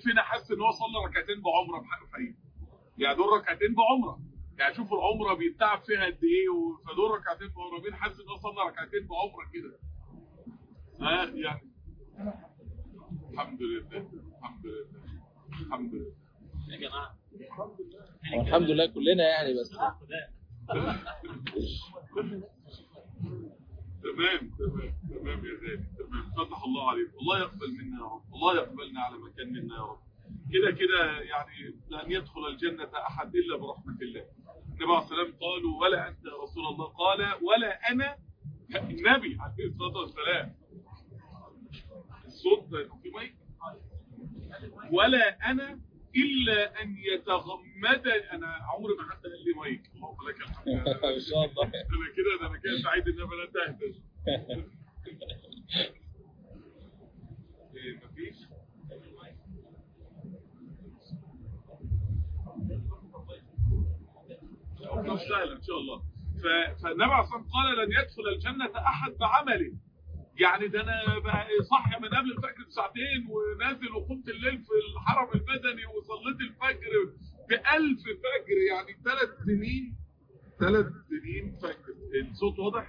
فينا حس ان هو صلى ركعتين بعمره بحق فايد يعني دول ركعتين بعمره يعني شوفوا العمره بيتعب فيها قد ايه فدول ركعتين بعمره مين حس ان هو صلى ركعتين بعمره كده ها يعني الحمد لله الحمد لله الحمد لله يا جماعه والحمد لله كلنا يعني بس تمام تمام تمام يا غالي تمام فتح الله عليك الله يقبل منا يا رب الله يقبلنا على مكان منا يا رب كده كده يعني لن يدخل الجنة أحد إلا برحمة الله النبي عليه الصلاة والسلام قالوا ولا أنت يا رسول الله قال ولا أنا النبي عليه الصلاة والسلام الصوت في مايك ولا أنا إلا أن يتغمد أنا عمري ما حد قال لي مايك اللهم لك الحمد ان شاء الله انا كده ده انا كده سعيد ان انا تهدى ايه مفيش طب سهل ان شاء الله ف- فالنبي عليه الصلاه والسلام قال لن يدخل الجنه احد بعمله يعني ده انا بقى صاحيه من قبل الفجر بساعتين ونازل وقمت الليل في الحرم المدني وصليت الفجر بألف فجر يعني ثلاث سنين ثلاث سنين فجر الصوت واضح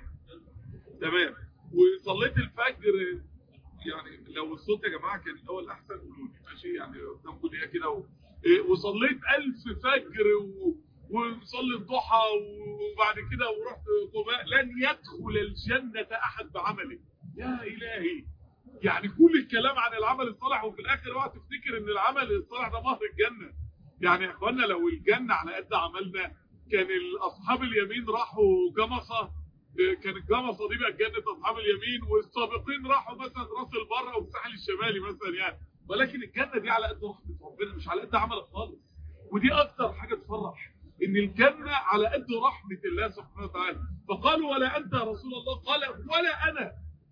تمام وصليت الفجر يعني لو الصوت يا جماعه كان الاول احسن قولوا لي ماشي يعني قدامكم دقيقه كده و... إيه، وصليت ألف فجر و... وصلي الضحى وبعد كده ورحت قباء لن يدخل الجنة أحد بعمله يا إلهي يعني كل الكلام عن العمل الصالح وفي الآخر اوعى تفتكر إن العمل الصالح ده مهر الجنة يعني يا إخوانا لو الجنة على قد عملنا كان أصحاب اليمين راحوا جمصة كانت جمصة دي بقت جنة أصحاب اليمين والسابقين راحوا مثلا راس البر أو الساحل الشمالي مثلا يعني ولكن الجنة دي على قد رحمة ربنا مش على قد عملك خالص ودي أكتر حاجة تفرح إن الجنة على قد رحمة الله سبحانه وتعالى فقالوا ولا أنت يا رسول الله قال ولا أنا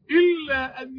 إلا أن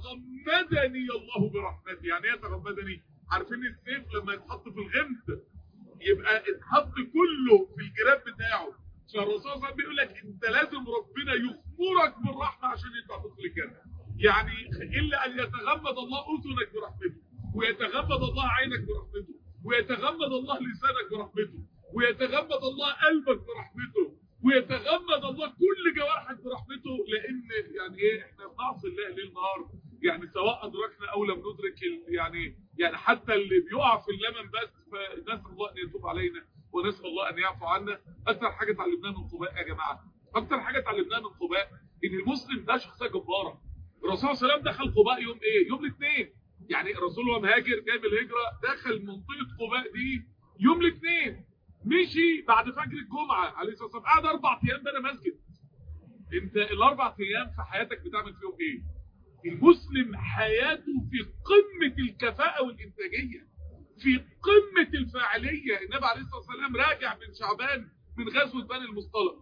يتغمدني الله برحمته يعني إيه يتغمدني عارفين السيف لما يتحط في الغمد يبقى اتحط كله في الجراب بتاعه فالرسول صلى الله عليه وسلم بيقول لك انت لازم ربنا يغمرك بالرحمه عشان ينفع تدخل الجنه يعني الا ان يتغمد الله اذنك برحمته ويتغمد الله عينك برحمته ويتغمد الله لسانك برحمته ويتغمد الله قلبك برحمته ويتغمد الله كل جوارحك برحمته لان يعني ايه احنا بنعصي الله ليل نهار يعني سواء ادركنا او لم ندرك ال- يعني يعني حتى اللي بيقع في اللمن بس فنسال الله ان يتوب علينا ونسال الله ان يعفو عنا اكثر حاجه اتعلمناها من قباء يا جماعه اكثر حاجه اتعلمناها من قباء ان المسلم ده شخصيه جباره الرسول صلى الله عليه وسلم دخل قباء يوم ايه يوم الاثنين يعني الرسول وهو مهاجر جاي من الهجره دخل منطقه قباء دي يوم الاثنين مشي بعد فجر الجمعه عليه الصلاه والسلام قعد اربع ايام بنى مسجد انت الاربع ايام في حياتك بتعمل فيهم ايه المسلم حياته في قمة الكفاءة والإنتاجية في قمة الفاعلية النبي عليه الصلاة والسلام راجع من شعبان من غزوة بني المصطلق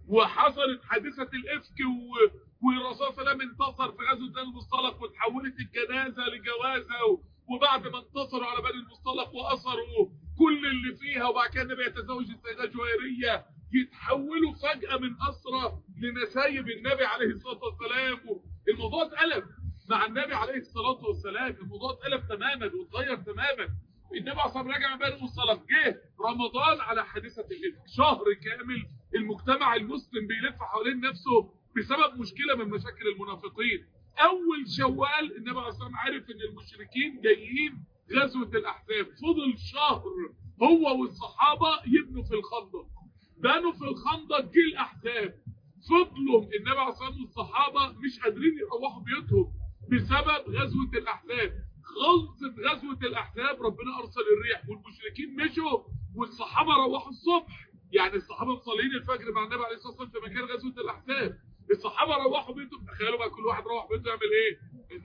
وحصلت حادثة الإفك و... والرسول صلى الله عليه وسلم انتصر في غزوة بني المصطلق وتحولت الجنازة لجوازة و... وبعد ما انتصروا على بني المصطلق وأسروا كل اللي فيها وبعد كده النبي يتزوج السيدة جويرية يتحولوا فجأة من أسرى لنسايب النبي عليه الصلاة والسلام الموضوع اتقلب مع النبي عليه الصلاة والسلام الموضوع اتقلب تماما واتغير تماما النبي عليه الصلاة والسلام رجع من بني المصطلق جه رمضان على حادثة الإفك شهر كامل المجتمع المسلم بيلف حوالين نفسه بسبب مشكلة من مشاكل المنافقين أول شوال النبي عليه الصلاة والسلام عرف إن المشركين جايين غزوة الأحزاب فضل شهر هو والصحابة يبنوا في الخندق بنوا في الخندق جه الأحزاب فضلوا النبي عليه الصلاة والسلام والصحابة مش قادرين يروحوا بيوتهم بسبب غزوة الأحزاب خلصت غزوة الأحزاب ربنا أرسل الريح والمشركين مشوا والصحابة روحوا الصبح يعني الصحابة مصلين الفجر مع النبي عليه الصلاة والسلام في مكان غزوة الأحزاب الصحابة روحوا بيتهم تخيلوا بقى كل واحد روح بيته يعمل ايه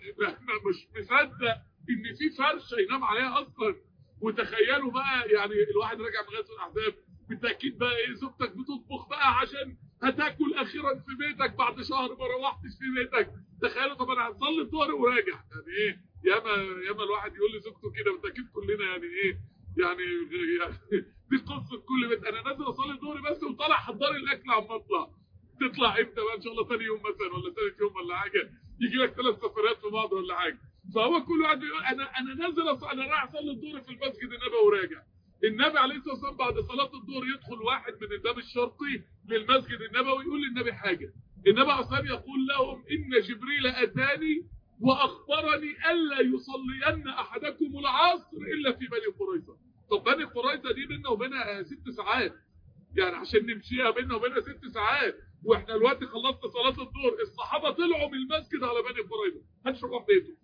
مش مصدق ان في فرشة ينام عليها اصلا وتخيلوا بقى يعني الواحد راجع من غزوة الأحزاب بالتأكيد بقى ايه زوجتك بتطبخ بقى عشان هتاكل اخيرا في بيتك بعد شهر ما روحتش في بيتك تخيلوا طب انا هصلي الظهر وراجع يعني ايه ياما ياما الواحد يقول لزوجته كده بالتاكيد كلنا يعني ايه يعني, يعني دي قصه كل بيت انا نازل اصلي الظهر بس وطالع حضري الاكل عم اطلع تطلع امتى بقى ان شاء الله ثاني يوم مثلا ولا ثالث يوم ولا حاجه يجي لك ثلاث سفرات في بعض ولا حاجه فهو كل واحد بيقول انا انا نازل أص- انا رايح اصلي الظهر في المسجد النبوي وراجع النبي عليه الصلاه والسلام بعد صلاه الظهر يدخل واحد من الباب الشرقي للمسجد النبوي يقول للنبي حاجه النبي اصلا يقول لهم ان جبريل اتاني واخبرني الا يصلين احدكم العصر الا في بني قريظه طب بني قريظه دي بيننا وبينها ست ساعات يعني عشان نمشيها بيننا وبينها ست ساعات واحنا دلوقتي خلصنا صلاه الظهر الصحابه طلعوا من المسجد على بني قريظه محدش راح بيته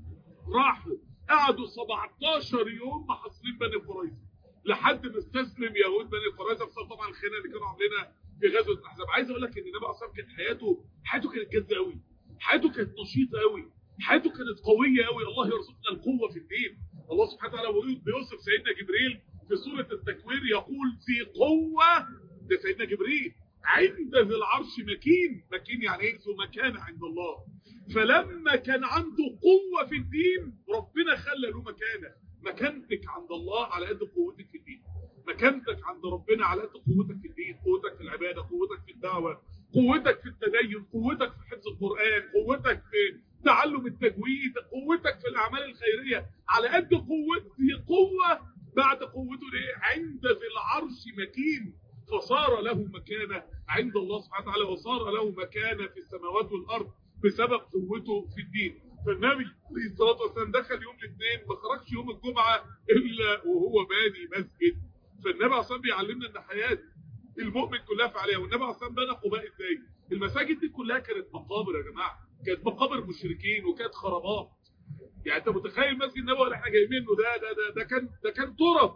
راحوا قعدوا 17 يوم محاصرين بني قريظه لحد ما استسلم يهود بني قريظه بسبب طبعا الخيانه اللي كانوا عاملينها في غزوه الاحزاب عايز اقول لك ان النبي اصلا كانت حياته حياته كانت جاده قوي حياته كانت نشيطه قوي حياته كانت قويه قوي الله يرزقنا القوه في الدين الله سبحانه وتعالى بيقول- بيوصف سيدنا جبريل في سوره التكوير يقول في قوه ده سيدنا جبريل عند ذي العرش مكين مكين يعني ايه ذو مكانه عند الله فلما كان عنده قوه في الدين ربنا خلى له مكانه مكانتك عند الله على قد قوتك في الدين مكانتك عند ربنا على قد قوتك في الدين قوتك في العباده قوتك في الدعوه قوتك في التدين قوتك في حفظ القران قوتك في تعلم التجويد قوتك في الاعمال الخيريه على قد قوته قوه بعد قوته ليه عند ذي العرش مكين فصار له مكانه عند الله سبحانه وتعالى وصار له مكانه في السماوات والارض بسبب قوته في الدين فالنبي عليه الصلاه والسلام دخل يوم الاثنين ما خرجش يوم الجمعه الا وهو باني مسجد فالنبي عليه الصلاه بيعلمنا ان حياه المؤمن كلها فعاليه والنبي عليه الصلاه بنى قباء ازاي المساجد دي كلها كانت مقابر يا جماعه كانت مقابر مشركين وكانت خرابات يعني انت متخيل مسجد النبوي اللي احنا جايبينه ده ده ده, ده كان ده كان تراب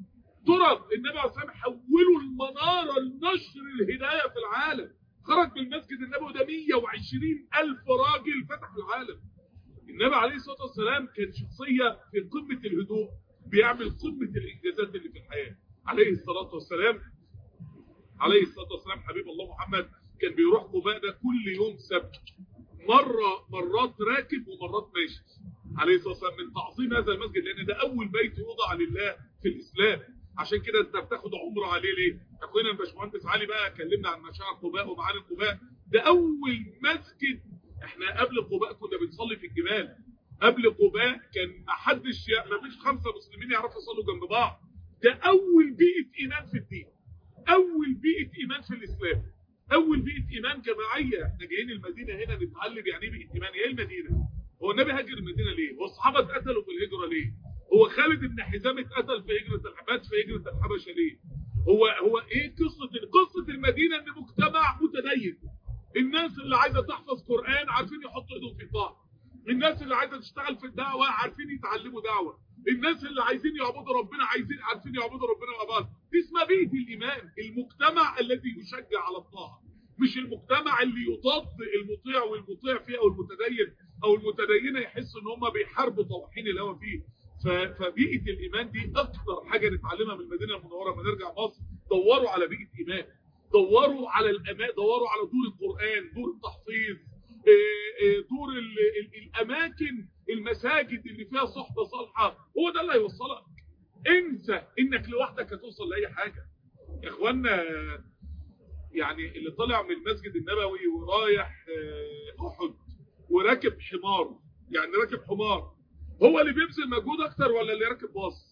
تراب النبي عليه الصلاه والسلام حولوا المناره لنشر الهدايه في العالم خرج من المسجد النبوي ده 120 الف راجل فتح العالم النبي عليه الصلاه والسلام كان شخصيه في قمه الهدوء بيعمل قمه الانجازات اللي في الحياه عليه الصلاه والسلام عليه الصلاه والسلام حبيب الله محمد كان بيروح قباء ده كل يوم سبت مره مرات راكب ومرات ماشي عليه الصلاه والسلام من تعظيم هذا المسجد لان ده اول بيت يوضع لله في الاسلام عشان كده انت بتاخد عمره عليه ليه؟ اخونا الباشمهندس علي بقى كلمنا عن مشاعر قباء ومعاني قباء ده اول مسجد احنا قبل قباء كنا بنصلي في الجبال قبل قباء كان ما حدش ما فيش خمسه مسلمين يعرفوا يصلوا جنب بعض ده اول بيئه ايمان في الدين اول بيئه ايمان في الاسلام اول بيئه ايمان جماعيه احنا جايين المدينه هنا نتعلم يعني ايه بيئه ايمان ايه المدينه هو النبي هاجر المدينه ليه هو الصحابه اتقتلوا في الهجره ليه هو خالد بن حزام اتقتل في هجره الحبات في هجره الحبشه ليه هو هو ايه قصه قصه المدينه ان مجتمع متدين الناس اللي عايزه تحفظ قران عارفين يحطوا ايدهم في الطاعه الناس اللي عايزه تشتغل في الدعوه عارفين يتعلموا دعوه الناس اللي عايزين يعبدوا ربنا عايزين عارفين يعبدوا ربنا مع بعض دي اسمها بيئه الايمان المجتمع الذي يشجع على الطاعه مش المجتمع اللي يضاد المطيع والمطيع فيه او المتدين او المتدينه يحسوا ان هم بيحاربوا طواحين الهوى فيه فبيئه الايمان دي اكتر حاجه نتعلمها من المدينه المنوره لما نرجع مصر دوروا على بيئه ايمان دوروا على الامان دوروا على دور القران دور التحفيظ دور ال ال الاماكن المساجد اللي فيها صحبه صالحه هو ده اللي هيوصلك انسى انك لوحدك هتوصل لاي حاجه يا اخوانا يعني اللي طلع من المسجد النبوي ورايح احد وراكب حمار يعني راكب حمار هو اللي بيبذل مجهود اكتر ولا اللي راكب باص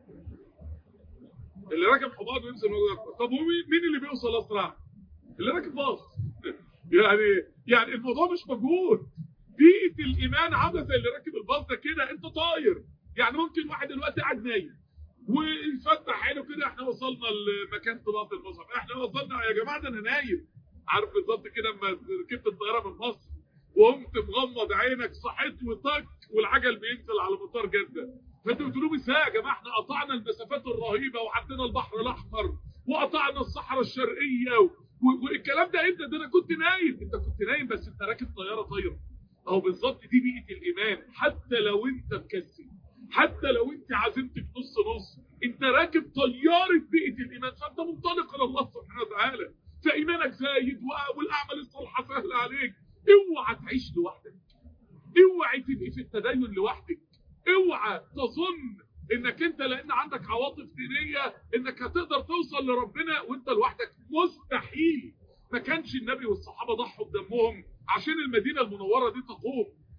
اللي راكب حمار بيبذل مجهود اكتر طب مين اللي بيوصل اسرع اللي راكب باص يعني يعني الموضوع مش مجهود بيئه الايمان عامله زي اللي راكب الباص ده كده انت طاير يعني ممكن واحد دلوقتي قاعد نايم ويفتح عينه كده احنا وصلنا لمكان طباعه المصحف احنا وصلنا يا جماعه ده انا نايم عارف بالظبط كده لما ركبت الطياره من مصر وقمت مغمض عينك صحيت وطك والعجل بينزل على مطار جده فانتوا بتقولوا لي ازاي يا جماعه احنا قطعنا المسافات الرهيبه وعدينا البحر الاحمر وقطعنا الصحراء الشرقيه والكلام ده امتى ده انا كنت نايم انت كنت نايم بس انت راكب طياره طايره اهو بالظبط دي بيئه الايمان حتى لو انت مكسل حتى لو انت عزيمتك نص نص انت راكب طياره بيئه الايمان فانت منطلق الى الله سبحانه وتعالى فايمانك زايد والاعمال الصالحه سهله عليك اوعى تعيش لوحدك اوعى تبقي في التدين لوحدك اوعى تظن انك انت لان عندك عواطف دينيه انك هتقدر توصل لربنا وانت لوحدك مستحيل ما كانش النبي والصحابه ضحوا بدمهم عشان المدينه المنوره دي تقوم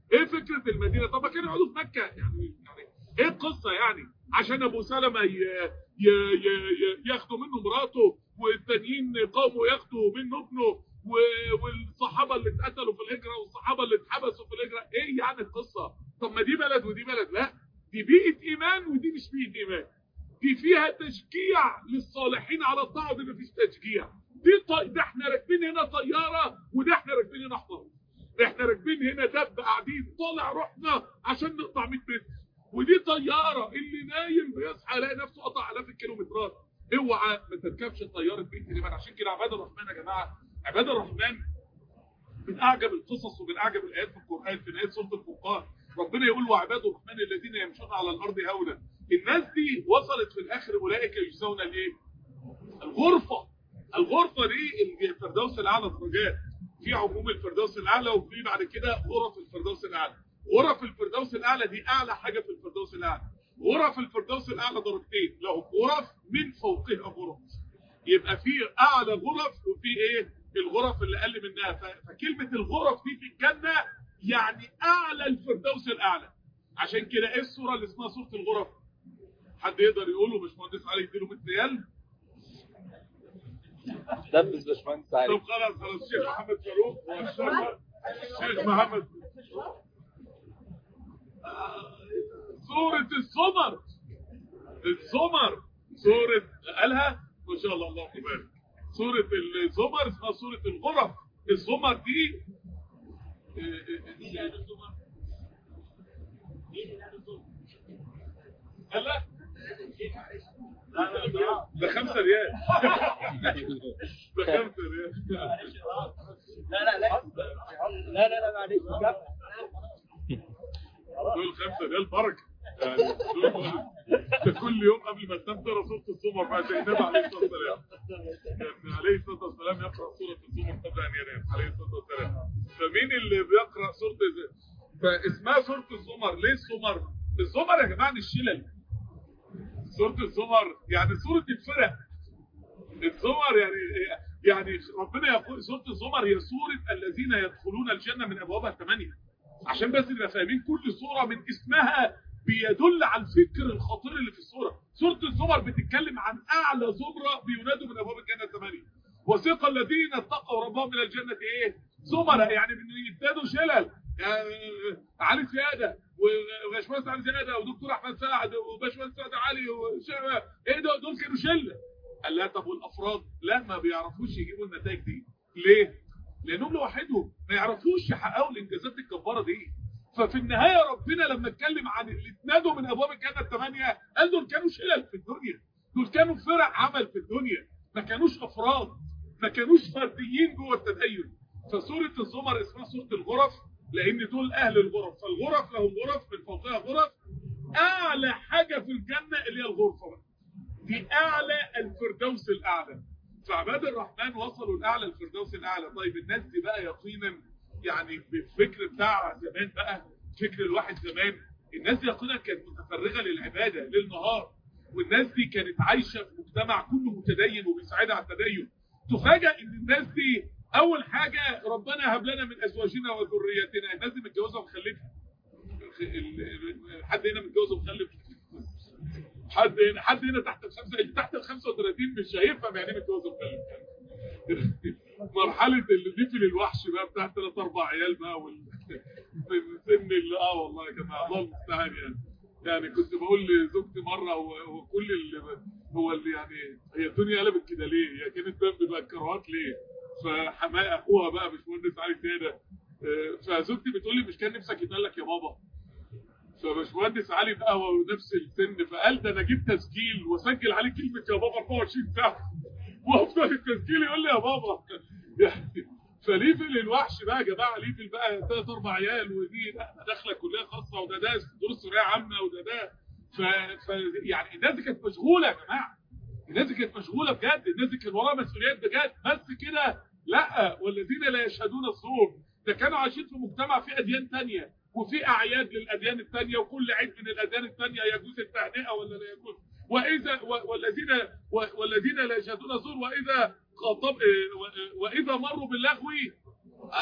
ايه فكره المدينه طب ما كانوا يقعدوا في مكه يعني يعني ايه القصه يعني عشان ابو سلمه ي... ي... ي... ي... ياخدوا منه مراته والتانيين قوموا ياخدوا منه ابنه و... والصحابه اللي اتقتلوا في الهجره والصحابه اللي اتحبسوا في الهجره ايه يعني القصه طب ما دي بلد ودي بلد لا دي بيئه ايمان ودي مش بيئه ايمان دي فيها تشجيع للصالحين على الطاعه ودي مفيش تشجيع دي ط... ده احنا راكبين هنا طياره وده احنا راكبين هنا حمار احنا راكبين هنا دب قاعدين طالع روحنا عشان نقطع 100 متر ودي طياره اللي نايم بيصحى يلاقي نفسه قطع الاف الكيلومترات اوعى ما تركبش طياره بيت الايمان عشان كده عباد الرحمن يا جماعه عباد الرحمن من اعجب القصص ومن اعجب الايات في القران في نهايه سوره الفرقان ربنا يقول وعباد الرحمن الذين يمشون على الارض هونا الناس دي وصلت في الاخر اولئك يجزون الايه الغرفه الغرفه دي الفردوس الاعلى درجات في عموم الفردوس الاعلى وفي بعد كده غرف الفردوس الاعلى غرف الفردوس الاعلى دي اعلى حاجه في الفردوس الاعلى غرف الفردوس الاعلى درجتين لهم غرف من فوقها غرف يبقى في اعلى غرف وفي ايه الغرف اللي اقل منها فكلمه الغرف دي في الجنه يعني اعلى الفردوس الاعلى عشان كده ايه السوره اللي اسمها سوره الغرف حد يقدر يقوله باشمهندس علي يديله 100 ريال دبس باشمهندس علي طب خلاص خلاص الشيخ محمد فاروق والشيخ الشيخ محمد سورة الزمر الزمر سورة قالها ما شاء الله الله يبارك سورة الزمر اسمها سورة الغرف الزمر دي هلا ده خمسة ريال ده خمسة ريال لا لا لا لا لا لا معلش دول خمسة ريال بركة يعني دول ده كل يوم قبل ما تنام تقرا سورة الزمر مع النبي عليه الصلاة والسلام كان عليه الصلاة والسلام يقرأ سورة الزمر قبل أن ينام عليه الصلاة والسلام فمين اللي بيقرأ سورة فاسمها سورة الزمر ليه الزمر؟ الزمر يا جماعة مش شلل سورة الزمر يعني سورة الفرق الزمر يعني يعني ربنا يقول سورة الزمر هي سورة الذين يدخلون الجنة من أبوابها الثمانية عشان بس نبقى فاهمين كل سورة من اسمها بيدل على الفكر الخطير اللي في السورة سورة الزمر بتتكلم عن أعلى زمرة بينادوا من أبواب الجنة الثمانية وثيق الذين اتقوا ربهم إلى الجنة إيه؟ زمرة يعني يزدادوا شلل يعني علي سيادة وباشمهندس علي سيادة ودكتور أحمد سعد وباشمهندس سعد علي وشعبة إيه ده دول كانوا شلة قال لا طب والأفراد لا ما بيعرفوش يجيبوا النتائج دي ليه؟ لأنهم لوحدهم ما يعرفوش يحققوا الإنجازات الجبارة دي ففي النهاية ربنا لما اتكلم عن اللي اتنادوا من أبواب الجنة الثمانية قال دول كانوا شلل في الدنيا دول كانوا فرق عمل في الدنيا ما كانوش أفراد ما كانوش فرديين جوه التدين فسورة الزمر اسمها سورة الغرف لأن دول أهل الغرف فالغرف لهم غرف من فوقها غرف أعلى حاجة في الجنة اللي هي الغرفة بقى. دي أعلى الفردوس الأعلى فعباد الرحمن وصلوا لأعلى الفردوس الأعلى طيب الناس دي بقى يقينا يعني بالفكر بتاع زمان بقى فكر الواحد زمان الناس دي يقينا كانت متفرغة للعبادة ليل نهار والناس دي كانت عايشة في مجتمع كله متدين وبيساعدها على التدين تفاجأ ان الناس دي اول حاجة ربنا هب لنا من ازواجنا وذريتنا الناس دي متجوزة ومخلفة حد هنا متجوز ومخلف حد هنا حد هنا تحت الخمسة اللي تحت ال 35 مش هيفهم يعني ايه متجوز ومخلف مرحلة الليفل الوحش بقى بتاع ثلاث اربع عيال بقى وال سن اللي اه والله يا جماعه الله المستعان يعني يعني كنت بقول لزوجتي مره هو, هو كل اللي هو اللي يعني هي الدنيا قلبت كده ليه؟ هي كانت ذنب بقى الكروات ليه؟ فحماء اخوها بقى مش مهندس علي سياده فزوجتي بتقول لي مش كان نفسك يتقال لك يا بابا فباشمهندس علي بقى هو نفس السن فقال ده انا اجيب تسجيل واسجل عليه كلمه يا بابا 24 ساعه وافضل التسجيل يقول لي يا بابا يعني فليفل الوحش بقى يا جماعه ليفل بقى ثلاث اربع عيال ودي داخله كليه خاصه وده ده دروس ثانويه عامه وده ده ف... ف يعني الناس دي كانت مشغوله يا جماعه الناس دي كانت مشغوله بجد الناس دي كان وراها مسؤوليات بجد بس كده لا والذين لا يشهدون الزور ده كانوا عايشين في مجتمع فيه اديان ثانيه وفي اعياد للاديان الثانيه وكل عيد من الاديان الثانيه يجوز التهنئه ولا لا يجوز واذا والذين والذين لا يشهدون الزور واذا خاطب واذا مروا باللغو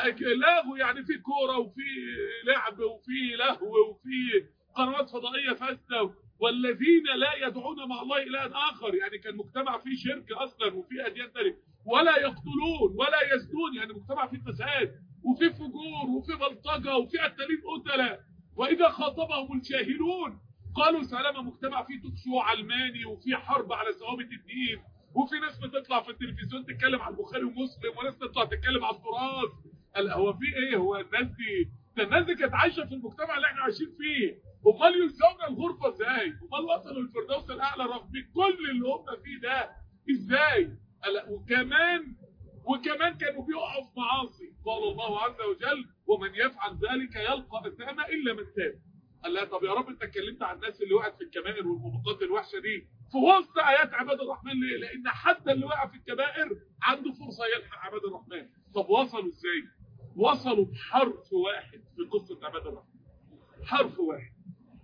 لغو يعني في كوره وفي لعب وفي لهو وفي قنوات فضائيه فاسده والذين لا يدعون مع الله الها اخر يعني كان مجتمع فيه شرك اصلا وفي اديان ثانيه ولا يقتلون ولا يزنون يعني مجتمع فيه فساد وفي فجور وفي بلطجه وفي قتالين قتله واذا خاطبهم الجاهلون قالوا سلامه مجتمع فيه تكشو علماني وفي حرب على ثوابت الدين وفي ناس بتطلع في التلفزيون تتكلم عن البخاري ومسلم وناس تطلع تتكلم عن التراث قال هو في ايه هو الناس دي ده الناس دي كانت عايشه في المجتمع اللي احنا عايشين فيه امال يلزمنا الغرفه ازاي امال وصلوا للفردوس الاعلى رغم كل اللي هم فيه ده ازاي قال وكمان وكمان كانوا بيقعوا في معاصي قال الله عز وجل ومن يفعل ذلك يلقى اثاما الا من تاب قال لا طب يا رب انت اتكلمت عن الناس اللي وقعت في الكبائر والموبقات الوحشه دي في وسط ايات عباد الرحمن ليه؟ لان حتى اللي وقع في الكبائر عنده فرصه يلحق عباد الرحمن طب وصلوا ازاي؟ وصلوا بحرف واحد في قصه عباد الرحمن حرف واحد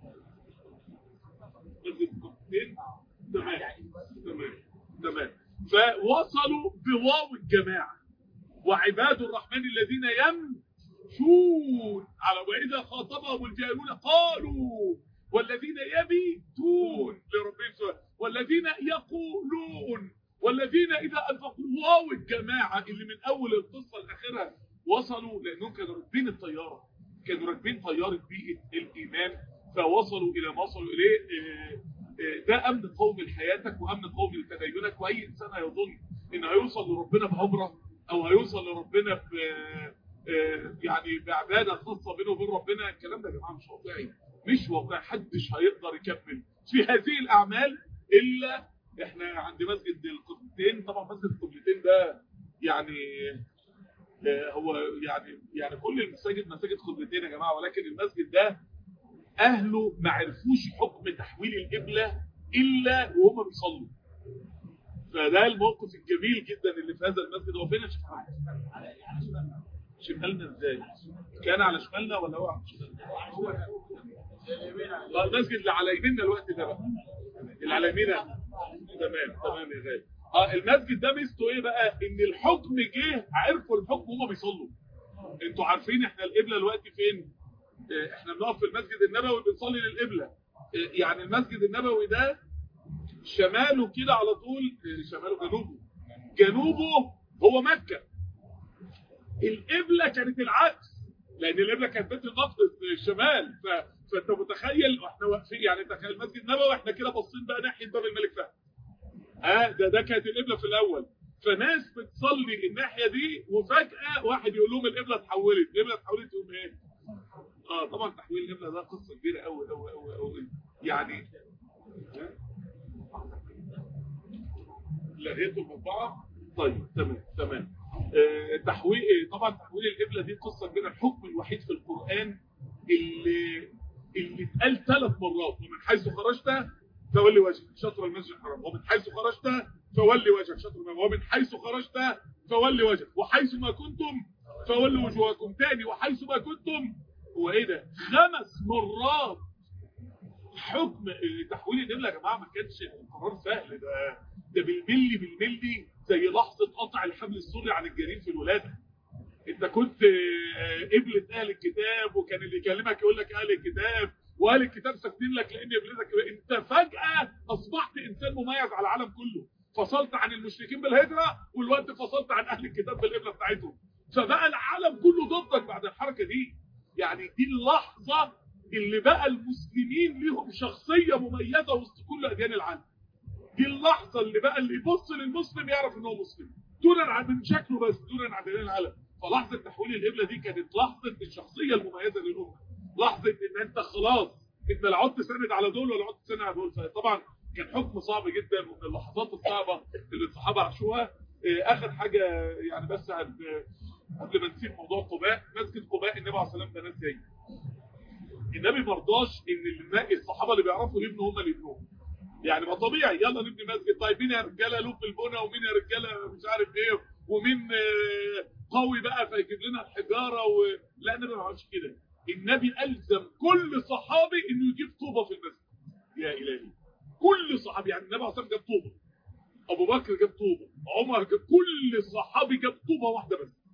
تمام تمام تمام فوصلوا بواو الجماعه وعباد الرحمن الذين يمشون على واذا خاطبهم الجاهلون قالوا والذين يبيتون لربهم سبحانه والذين يقولون والذين اذا انفقوا واو الجماعه اللي من اول القصه لاخرها وصلوا لانهم كانوا راكبين الطياره كانوا راكبين طياره بيئه الايمان فوصلوا الى ما وصلوا اليه ده امن قومي لحياتك وامن قومي لتدينك واي انسان هيظن ان هيوصل لربنا بعمره او هيوصل لربنا ب يعني بعباده خاصه بينه وبين ربنا الكلام ده يا جماعه مش واقعي مش واقعي محدش هيقدر يكمل في هذه الاعمال الا احنا عند مسجد القبلتين طبعا مسجد القبلتين ده يعني هو يعني يعني كل المساجد مساجد قبلتين يا جماعه ولكن المسجد ده اهله ما عرفوش حكم تحويل القبله الا وهم بيصلوا فده الموقف الجميل جدا اللي في هذا المسجد هو فين يا شيخ شمالنا ازاي كان على شمالنا ولا هو على شمالنا اه المسجد اللي على يميننا الوقت ده بقى اللي على يميننا تمام تمام يا غالي اه المسجد ده ميزته ايه بقى ان الحكم جه عرفوا الحكم وهم بيصلوا انتوا عارفين احنا القبله دلوقتي فين احنا بنقف في المسجد النبوي بنصلي للقبله يعني المسجد النبوي ده شماله كده على طول شماله جنوبه جنوبه هو مكه القبله كانت العكس لان القبله كانت بيت المقدس الشمال ف... فانت متخيل احنا واقفين يعني تخيل المسجد النبوي احنا كده باصين بقى ناحيه باب الملك فهد اه ده ده كانت القبله في الاول فناس بتصلي الناحيه دي وفجاه واحد يقول لهم القبله اتحولت القبله اتحولت يقوم ايه اه طبعا تحويل القبله ده قصه كبيره قوي قوي قوي قوي يعني لقيته المطبعه طيب تمام تمام آه تحويل طبعا تحويل القبله دي قصه كبيره الحكم الوحيد في القران اللي اللي اتقال ثلاث مرات ومن حيث خرجت فولي وجهك شطر المسجد الحرام ومن حيث خرجت فولي وجهك شطر ومن حيث خرجت فولي وجهك وحيث ما كنتم فولوا وجوهكم تاني وحيث ما كنتم هو ايه ده خمس مرات حكم تحويل القبله يا جماعه ما كانش قرار سهل ده ده بالملي بالملي زي لحظه قطع الحبل السري عن الجنين في الولاده انت كنت قبلة اهل الكتاب وكان اللي يكلمك يقول لك اهل الكتاب واهل الكتاب ساكتين لك لان ابلتك انت فجاه اصبحت انسان مميز على العالم كله فصلت عن المشركين بالهجره والوقت فصلت عن اهل الكتاب بالقبله بتاعتهم فبقى العالم كله ضدك بعد الحركه دي يعني دي اللحظه اللي بقى المسلمين ليهم شخصيه مميزه وسط كل اديان العالم دي اللحظه اللي بقى اللي يبص للمسلم يعرف ان هو مسلم دونا عن من شكله بس دونا عن اديان العالم فلحظه تحويل القبله دي كانت لحظه الشخصيه المميزه للامه لحظه ان انت خلاص انت لا عدت سند على دول ولا عدت سند على دول فطبعا كان حكم صعب جدا ومن اللحظات الصعبه اللي الصحابه عاشوها اخر حاجه يعني بس قبل ما نسيب موضوع قباء مسجد قباء النبي عليه الصلاه والسلام ده ناس زي النبي ما رضاش ان الصحابه اللي بيعرفوا يبنوا هم اللي يبنوه يعني ما طبيعي يلا نبني مسجد طيب مين يا رجاله لوب البنى ومين يا رجاله مش عارف ايه ومين قوي بقى فيجيب لنا الحجاره و... لا النبي ما عملش كده النبي الزم كل صحابي انه يجيب طوبه في المسجد يا الهي كل صحابي يعني النبي عليه الصلاه جاب طوبه ابو بكر جاب طوبه عمر جاب كل صحابي جاب طوبه واحده بس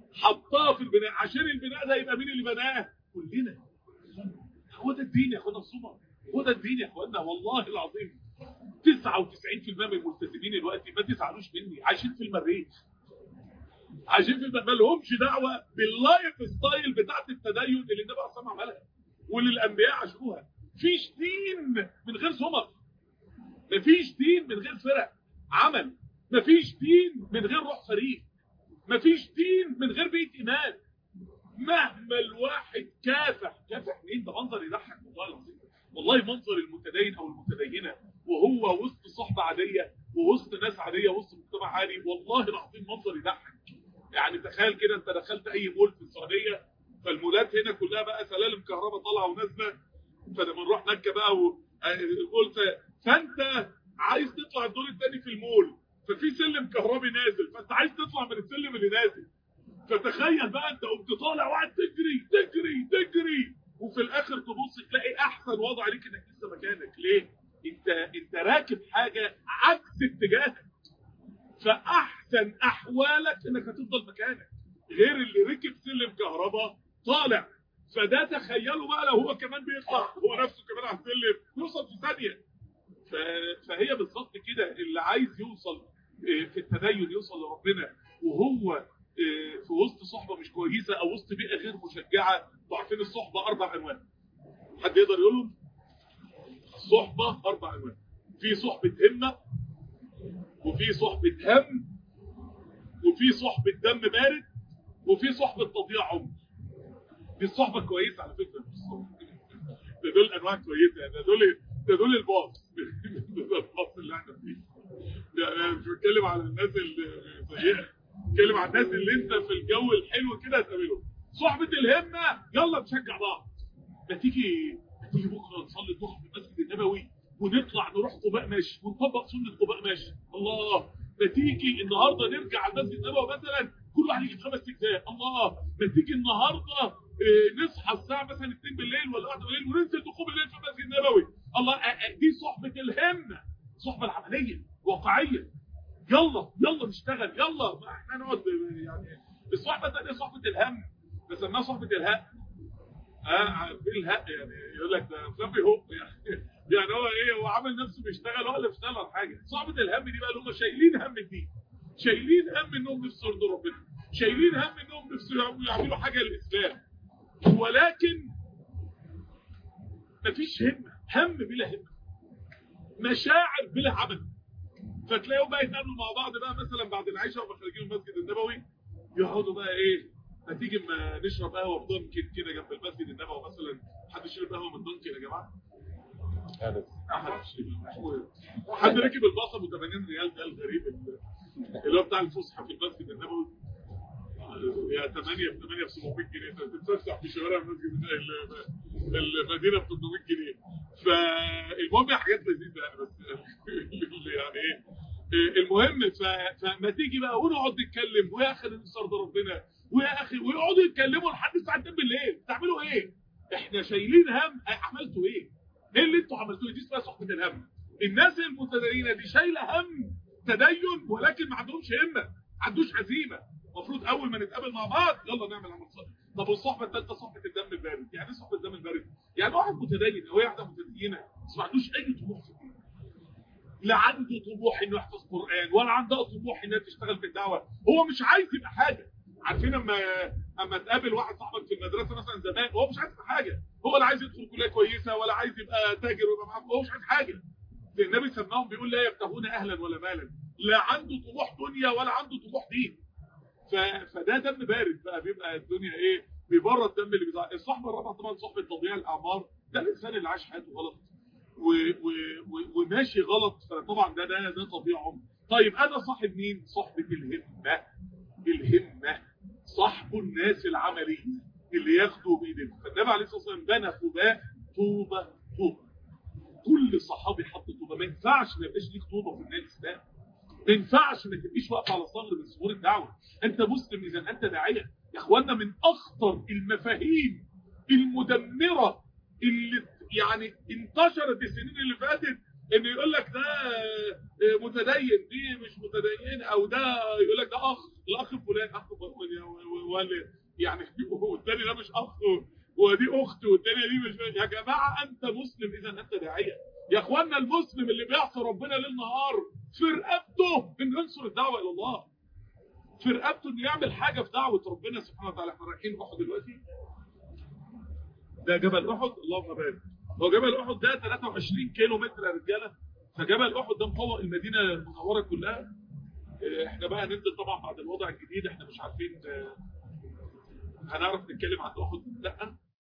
حطها في البناء عشان البناء ده يبقى مين اللي بناه كلنا هو ده الدين يا اخوانا الصبر هو ده الدين يا اخوانا والله العظيم 99% من الملتزمين دلوقتي ما تزعلوش مني عايشين في المريخ عايشين في المريخ ما لهمش دعوه باللايف ستايل بتاعت التدين اللي النبي عليه الصلاه عملها واللي الانبياء عاشوها فيش دين من غير سمر مفيش دين من غير فرق عمل مفيش دين من غير روح فريق مفيش دين من غير بيت ايمان مهما الواحد كافح كافح مين ده منظر يضحك والله العظيم والله منظر المتدين او المتدينه وهو وسط صحبه عاديه ووسط ناس عاديه وسط مجتمع عادي والله العظيم منظر يضحك يعني تخيل كده انت دخلت اي مول في السعوديه فالمولات هنا كلها بقى سلالم كهرباء طالعه ونازله فلما نروح مكه بقى وقلت فانت عايز تطلع الدور الثاني في المول ففي سلم كهربي نازل فانت عايز تطلع من السلم اللي نازل فتخيل بقى انت قمت طالع وقاعد تجري تجري تجري وفي الاخر تبص تلاقي احسن وضع ليك انك لسه مكانك ليه؟ انت انت راكب حاجه عكس اتجاهك فاحسن احوالك انك هتفضل مكانك غير اللي ركب سلم كهرباء طالع فده تخيلوا بقى لو هو كمان بيطلع هو نفسه كمان على السلم يوصل في ثانيه ف- فهي بالظبط كده اللي عايز يوصل آه، في التدين يوصل لربنا وهو آه، في وسط صحبه مش كويسه او وسط بيئه غير مشجعه وعارفين الصحبه اربع انواع حد يقدر يقولهم الصحبه اربع انواع في صحبه همه وفي صحبه هم وفي صحبه دم بارد وفي صحبه تضييع عمر دي الصحبه كويسه على فكره مش الصحبة. ده دول انواع كويسه ده دول ده دول الباص ده الباص اللي احنا فيه ده انا مش بتكلم على الناس السيئه بتكلم على الناس اللي انت في الجو الحلو كده هتقابلهم صحبه الهمه يلا نشجع بعض ما تيجي ما تيجي بكره نصلي الضحى في المسجد النبوي ونطلع نروح قباء ماشي ونطبق سنه قباء ماشي الله ما تيجي النهارده نرجع على المسجد النبوي مثلا كل واحد يجيب خمس اجزاء الله ما تيجي النهارده آه، نصحى الساعه مثلا 2 بالليل ولا 1 بالليل وننزل نقوم الليل في المسجد النبوي الله آه، آه، دي صحبه الهمه الصحبه العمليه واقعيه يلا يلا نشتغل يلا ما احنا نقعد يعني الصحبه الثانيه صحبه الهم بسميها صحبه الهق اه في الهق يعني يقول لك ده فلافي هوب يعني يعني هو ايه هو عامل نفسه بيشتغل هو اللي بيشتغل على حاجه صحبه الهم دي بقى اللي هم شايلين هم الدين شايلين هم انهم نفسهم يرضوا ربنا شايلين هم انهم نفسهم يعملوا حاجه للاسلام ولكن مفيش همه هم بلا همه مشاعر بلا عمل فتلاقيهم بقى يتقابلوا مع بعض بقى مثلا بعد العشاء وهم خارجين من المسجد النبوي يقعدوا بقى ايه ما تيجي ما نشرب قهوه بدنكن كده جنب المسجد النبوي مثلا حد يشرب قهوه من دنكن يا جماعه احد حد ركب الباص ابو 80 ريال ده الغريب اللي هو بتاع الفسحه في المسجد النبوي يا 8 في 8 في 700 جنيه انت بتتفسح في شوارع المسجد ال- المدينه ب 800 جنيه فالمهم هي حاجات لذيذه يعني بس اللي يعني ايه إيه المهم ف- فما تيجي بقى ونقعد نتكلم ويا اخي ننصر ده ربنا ويا اخي ويقعدوا يتكلموا لحد الساعه 2 بالليل بتعملوا ايه؟ احنا شايلين هم أه، عملتوا ايه؟ ايه اللي انتوا عملتوه إيه؟ دي اسمها صحبه الهم الناس المتدينه دي شايله هم تدين ولكن ما عندهمش همه ما عندوش عزيمه المفروض اول ما نتقابل مع بعض يلا نعمل عمل صالح طب والصحبه الثالثه صحبه الدم البارد يعني ايه صحبه الدم البارد يعني واحد متدين او واحده متدينه بس ما عندوش اي طموح في الدين لا عنده طموح انه يحفظ قران ولا عندها طموح انها تشتغل في الدعوه هو مش عايز يبقى حاجه عارفين اما اما تقابل واحد صاحبك في المدرسه مثلا زمان هو مش عايز يبقى حاجه هو لا عايز يدخل كليه كويسه ولا عايز يبقى تاجر ويبقى معاه هو مش عايز حاجه النبي سماهم بيقول لا يبتغون اهلا ولا مالا لا عنده طموح دنيا ولا عنده طموح دين ف... فده دم بارد بقى بيبقى الدنيا ايه بيبرد الدم اللي بيزعل الصحبه الرابعه طبعا صحبه تضييع الاعمار ده الانسان اللي عاش حياته غلط و... و... و... وماشي غلط فطبعا ده ده ده طبيعه طيب انا صاحب مين صحبه الهمه الهمه صاحب الناس العمليين اللي ياخدوا بايديهم فالنبي عليه الصلاه والسلام بنى قباء طوبه طوبه كل صحابي حط طوبه ما ينفعش ما يبقاش ليك طوبه في النادي الاسلامي ما ينفعش ما تبقيش واقف على صغر من صغور الدعوه انت مسلم اذا انت داعيه يا اخوانا من اخطر المفاهيم المدمره اللي يعني انتشرت السنين اللي فاتت ان يقول لك ده آه، متدين دي مش متدين او ده يقول لك ده اخ الاخ فلان اخ فلان يا- و- ولا يعني والتاني ده مش اخ ودي اخت والتانيه دي مش يا جماعه انت مسلم اذا انت داعيه يا اخوانا المسلم اللي بيعصي ربنا ليل نهار في رقبته انه ينصر الدعوه الى الله في رقبته انه يعمل حاجه في دعوه ربنا سبحانه وتعالى احنا رايحين احد دلوقتي ده جبل احد اللهم بارك هو جبل احد ده 23 كيلو متر يا رجاله فجبل احد ده مطوق المدينه المنوره كلها إيه، احنا بقى هننزل طبعا بعد الوضع الجديد احنا مش عارفين آه، هنعرف نتكلم عن احد لا